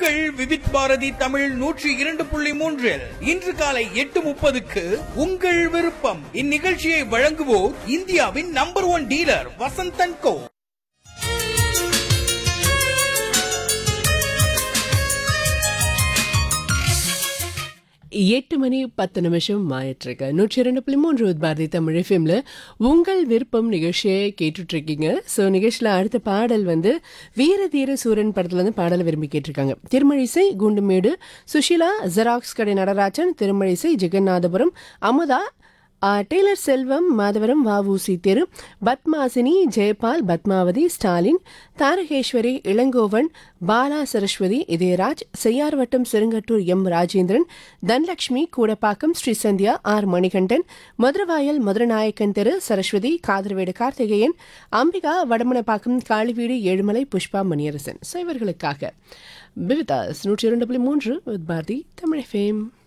உங்கள் விவித் பாரதி தமிழ் நூற்றி இரண்டு புள்ளி மூன்றில் இன்று காலை எட்டு முப்பதுக்கு உங்கள் விருப்பம் இந்நிகழ்ச்சியை வழங்குவோர் இந்தியாவின் number one dealer Vasanth and Co எட்டு மணி பத்து நிமிஷம் ஆயிட்டிருக்கு நூற்றி இரண்டு புள்ளி மூன்று பாரதி தமிழ் எஃப்எம்ல உங்கள் விருப்பம் நிகழ்ச்சியை கேட்டுட்டு இருக்கீங்க ஸோ நிகழ்ச்சியில் அடுத்த பாடல் வந்து வீர தீர சூரன் படத்துல இருந்து பாடலை விரும்பி கேட்டிருக்காங்க திருமழிசை குண்டுமேடு சுஷிலா ஜெராக்ஸ் கடை நடராஜன் திருமழிசை ஜெகநாதபுரம் அமுதா ஆ, டெய்லர் செல்வம் மாதவரம் வஉசி தெரு பத்மாசினி ஜெயபால் பத்மாவதி ஸ்டாலின் தாரகேஸ்வரி இளங்கோவன் பாலா சரஸ்வதி இதயராஜ் செய்யார்வட்டம் செருங்கட்டூர் எம் ராஜேந்திரன் தனலட்சுமி கூடப்பாக்கம் ஸ்ரீ சந்தியா ஆர் மணிகண்டன் மதுரவாயல் மதுரநாயக்கன் தெரு சரஸ்வதி காதர்வேடு கார்த்திகேயன் அம்பிகா வடமனப்பாக்கம் காளிவீடு ஏழுமலை புஷ்பா மணியரசன் ஸோ இவர்களுக்காக பிவிதாஸ் நூற்றி இரண்டு புள்ளி மூன்று பாரதி தமிழ் ஃபேம்